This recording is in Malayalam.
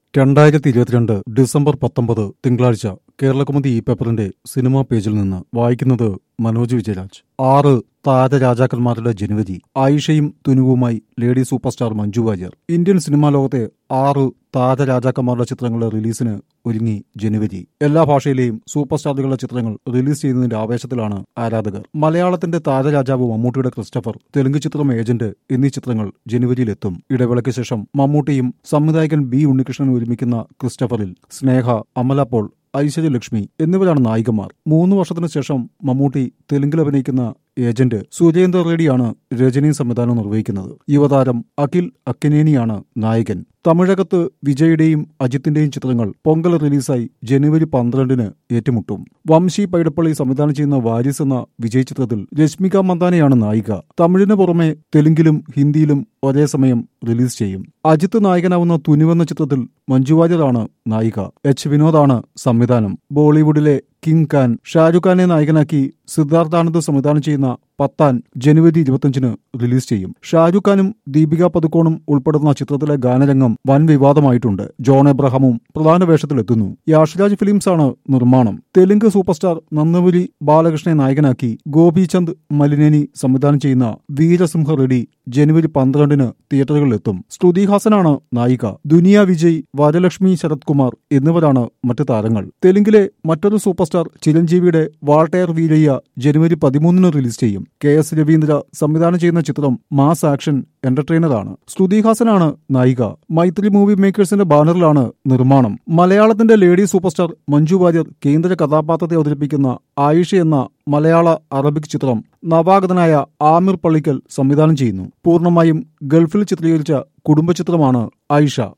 രണ്ടായിരത്തി ഇരുപത്തിരണ്ട് ഡിസംബർ പത്തൊമ്പത് തിങ്കളാഴ്ച കേരളകൗമുദി ഈ പേപ്പറിന്റെ സിനിമാ പേജിൽ നിന്ന് വായിക്കുന്നത് മനോജ് വിജയരാജ് ആറ് താരരാജാക്കന്മാരുടെ ജനുവരി ആയിഷയും തുനുവുമായി lady super star Manju Warrier Indian cinema ലോകത്തെ ആറ് താരരാജാക്കന്മാരുടെ ചിത്രങ്ങളുടെ റിലീസിന് ഒരുങ്ങി ജനുവരി എല്ലാ ഭാഷയിലെയും സൂപ്പർ സ്റ്റാറുകളുടെ ചിത്രങ്ങൾ റിലീസ് ചെയ്യുന്നതിന്റെ ആവേശത്തിലാണ് ആരാധകർ മലയാളത്തിന്റെ താരരാജാവ് മമ്മൂട്ടിയുടെ ക്രിസ്റ്റഫർ തെലുങ്ക് ചിത്രം ഏജന്റ് എന്നീ ചിത്രങ്ങൾ ജനുവരിയിലെത്തും ഇടവേളയ്ക്ക് ശേഷം മമ്മൂട്ടിയും സംവിധായകൻ ബി ഉണ്ണികൃഷ്ണൻ ഒരുമിക്കുന്ന ക്രിസ്റ്റഫറിൽ സ്നേഹ അമല പോൾ ഐശ്വര്യലക്ഷ്മി എന്നിവരാണ് നായികമാർ മൂന്ന് വർഷത്തിനു ശേഷം മമ്മൂട്ടി തെലുങ്കിൽ അഭിനയിക്കുന്ന ഏജന്റ് സുരേന്ദർ റെഡ്ഡിയാണ് രചനയും സംവിധാനവും നിർവഹിക്കുന്നത് യുവതാരം അഖിൽ അക്കിനേനിയാണ് നായകൻ തമിഴകത്ത് വിജയുടെയും അജിത്തിന്റെയും ചിത്രങ്ങൾ പൊങ്കൽ റിലീസായി ജനുവരി പന്ത്രണ്ടിന് ഏറ്റുമുട്ടും വംശി പൈടപ്പള്ളി സംവിധാനം ചെയ്യുന്ന വാരിസ് എന്ന വിജയ് ചിത്രത്തിൽ രശ്മിക മന്ദാനയാണ് നായിക തമിഴിന് പുറമെ തെലുങ്കിലും ഹിന്ദിയിലും ഒരേ സമയം റിലീസ് ചെയ്യും അജിത്ത് നായകനാവുന്ന തുനുവെന്ന ചിത്രത്തിൽ മഞ്ജു വാര്യറാണ് നായിക എച്ച് വിനോദാണ് സംവിധാനം ബോളിവുഡിലെ കിങ് ഖാൻ ഷാരൂഖ് ഖാനെ നായകനാക്കി സിദ്ധാർത്ഥാനന്ദ് സംവിധാനം ചെയ്യുന്ന പത്താൻ ജനുവരി ഇരുപത്തിയഞ്ചിന് റിലീസ് ചെയ്യും ഷാരൂഖ് ഖാനും ദീപിക പതുക്കോണും ഉൾപ്പെടുന്ന ചിത്രത്തിലെ ഗാനരംഗം വൻ വിവാദമായിട്ടുണ്ട് ജോൺ എബ്രഹാമും പ്രധാന വേഷത്തിലെത്തുന്നു യാഷ്രാജ് ഫിലിംസാണ് നിർമ്മാണം തെലുങ്ക് സൂപ്പർ സ്റ്റാർ നന്ദമുരി ബാലകൃഷ്ണനെ നായകനാക്കി ഗോപിചന്ദ് മലിനേനി സംവിധാനം ചെയ്യുന്ന വീരസിംഹ റെഡ്ഡി ജനുവരി പന്ത്രണ്ടിന് തിയേറ്ററുകളിലെത്തും ശ്രുതി ഹാസനാണ് നായിക ദുനിയ വിജയ് വരലക്ഷ്മി ശരത് കുമാർ എന്നിവരാണ് മറ്റു താരങ്ങൾ തെലുങ്കിലെ മറ്റൊരു സൂപ്പർ സ്റ്റാർ ചിരഞ്ജീവിയുടെ വാൾട്ടയർ വീരയ്യ ജനുവരി പതിമൂന്നിന് റിലീസ് ചെയ്യും കെ എസ് രവീന്ദ്ര സംവിധാനം ചെയ്യുന്ന ചിത്രം മാസ് ആക്ഷൻ എന്റർടൈനറാണ് ശ്രുതി ഹാസനാണ് നായിക മൈത്രി മൂവി മേക്കേഴ്സിന്റെ ബാനറിലാണ് നിർമ്മാണം മലയാളത്തിന്റെ lady super star Manju Warrier കേന്ദ്ര കഥാപാത്രത്തെ അവതരിപ്പിക്കുന്ന ആയിഷ എന്ന മലയാള അറബിക് ചിത്രം നവാഗതനായ ആമിർ പള്ളിക്കൽ സംവിധാനം ചെയ്യുന്നു പൂർണ്ണമായും ഗൾഫിൽ ചിത്രീകരിച്ച കുടുംബ ചിത്രമാണ് ആയിഷ